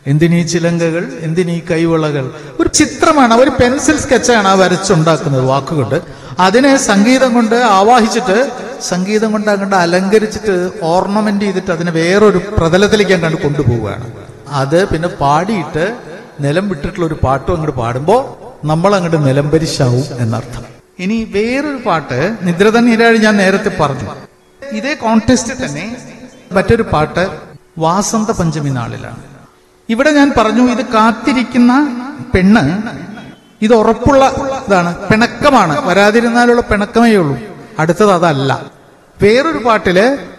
എന്തിനീ ചിലങ്കകൾ എന്തിനീ കൈവളകൾ ഒരു ചിത്രമാണ് ഒരു പെൻസിൽ സ്കെച്ചാണ് ആ വരച്ചുണ്ടാക്കുന്നത് വാക്കുകൊണ്ട് അതിനെ സംഗീതം കൊണ്ട് ആവാഹിച്ചിട്ട് സംഗീതം കൊണ്ട് അങ്ങോട്ട് അലങ്കരിച്ചിട്ട് ഓർണമെന്റ് ചെയ്തിട്ട് അതിനെ വേറൊരു പ്രതലത്തിലേക്ക് അങ്ങോട്ട് കൊണ്ടുപോവുകയാണ് അത് പിന്നെ പാടിയിട്ട് നിലം വിട്ടിട്ടുള്ള ഒരു പാട്ടും അങ്ങോട്ട് പാടുമ്പോ നമ്മൾ അങ്ങോട്ട് നിലംപരിശാവും എന്നർത്ഥം ഇനി വേറൊരു പാട്ട് നിദ്രത നീരാഴി ഞാൻ നേരത്തെ പറഞ്ഞു ഇതേ കോൺടെസ്റ്റ് തന്നെ മറ്റൊരു പാട്ട് വാസന്ത പഞ്ചമി നാളിലാണ് ഇവിടെ ഞാൻ പറഞ്ഞു ഇത് കാത്തിരിക്കുന്ന പെണ്ണ് ഇത് ഉറപ്പുള്ള ഇതാണ് പിണക്കമാണ് വരാതിരുന്നാലുള്ള പിണക്കമേ ഉള്ളൂ അടുത്തത് അതല്ല വേറൊരു പാട്ടില്